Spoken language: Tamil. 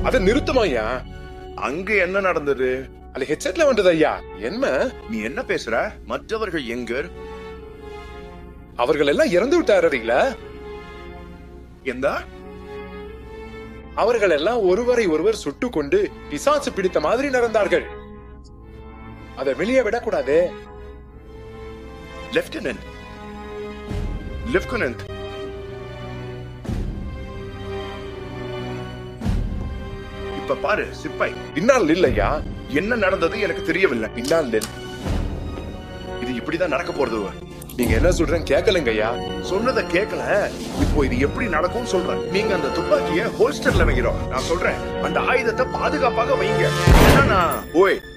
அதை நிறுத்துமா ஐயா அங்க என்ன நடந்தது அது ஹெட்செட்ல வந்தது ஐயா என்ன நீ என்ன பேசுற மற்றவர்கள் எங்க அவர்கள் எல்லாம் இறந்து விட்டாரீங்களா எந்த அவர்கள் எல்லாம் ஒருவரை ஒருவர் சுட்டு கொண்டு பிசாசு பிடித்த மாதிரி நடந்தார்கள் அதை வெளியே விடக்கூடாது லெப்டினன்ட் லெப்டினன்ட் இப்ப பாரு சிப்பாய் பின்னால் இல்லையா என்ன நடந்தது எனக்கு தெரியவில்லை பின்னால் நில். இது இப்படிதான் நடக்க போறது நீங்க என்ன சொல்றேன் கேட்கலங்க ஐயா சொன்னதை கேட்கல இப்போ இது எப்படி நடக்கும்னு சொல்றேன் நீங்க அந்த துப்பாக்கிய ஹோல்ஸ்டர்ல வைக்கிறோம் நான் சொல்றேன் அந்த ஆயுதத்தை பாதுகாப்பாக வைங்க என்னன்னா ஓய்